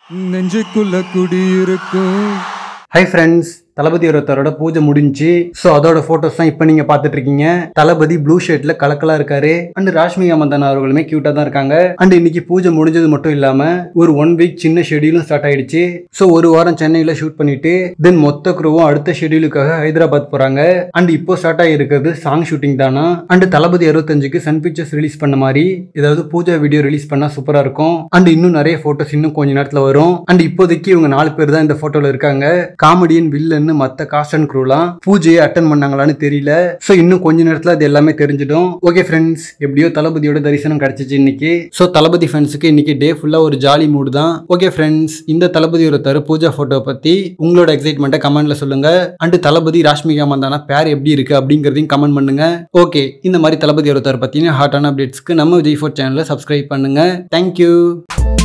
நெஞ்சுக்குள்ள குடியிருக்கும் hi friends தளபதி ஒருத்தரோட பூஜை முடிஞ்சு ஸோ அதோட ஃபோட்டோஸ் தான் இப்போ நீங்கள் பார்த்துட்டு இருக்கீங்க தளபதி ப்ளூ ஷர்ட்ல கலக்கலாக இருக்காரு அண்ட் ராஷ்மிகா மந்தனா அவர்களுமே க்யூட்டாக தான் இருக்காங்க அண்ட் இன்னைக்கு பூஜை முடிஞ்சது மட்டும் இல்லாமல் ஒரு ஒன் வீக் சின்ன ஷெடியூலும் ஸ்டார்ட் ஆயிடுச்சு ஸோ ஒரு வாரம் சென்னையில் ஷூட் பண்ணிட்டு தென் மொத்த குருவும் அடுத்த ஷெடியூலுக்காக ஹைதராபாத் போகிறாங்க அண்ட் இப்போ ஸ்டார்ட் ஆகிருக்கிறது சாங் ஷூட்டிங் தானா அண்ட் தளபதி அறுபத்தஞ்சுக்கு சன் பிக்சர்ஸ் ரிலீஸ் பண்ண மாதிரி ஏதாவது பூஜை வீடியோ ரிலீஸ் பண்ணால் சூப்பராக இருக்கும் அண்ட் இன்னும் நிறைய ஃபோட்டோஸ் இன்னும் கொஞ்ச நேரத்தில் வரும் அண்ட் இப்போதைக்கு இவங்க நாலு பேர் தான் இந்த ஃபோட்டோவில் இருக்காங்க காமெடியன் வில்லன்னு மற்ற காஸ்ட் அண்ட் க்ரூலாம் பூஜையை அட்டன் பண்ணாங்களான்னு தெரியல ஸோ இன்னும் கொஞ்ச நேரத்தில் அது எல்லாமே தெரிஞ்சிடும் ஓகே ஃப்ரெண்ட்ஸ் எப்படியோ தளபதியோட தரிசனம் கிடைச்சிச்சு இன்னைக்கு ஸோ தளபதி ஃபேன்ஸுக்கு இன்னைக்கு டே ஃபுல்லாக ஒரு ஜாலி மூடு தான் ஓகே ஃப்ரெண்ட்ஸ் இந்த தளபதி ஒருத்தர் பூஜா ஃபோட்டோ பற்றி உங்களோட எக்ஸைட்மெண்ட்டை கமெண்ட்ல சொல்லுங்க அண்ட் தளபதி ராஷ்மிகா மந்தானா பேர் எப்படி இருக்கு அப்படிங்கிறதையும் கமெண்ட் பண்ணுங்க ஓகே இந்த மாதிரி தளபதி ஒருத்தர் பற்றின ஹாட்டான அப்டேட்ஸ்க்கு நம்ம விஜய் ஃபோர் சேனலை சப்ஸ்கிரைப் பண்ணுங்க தேங்க்யூ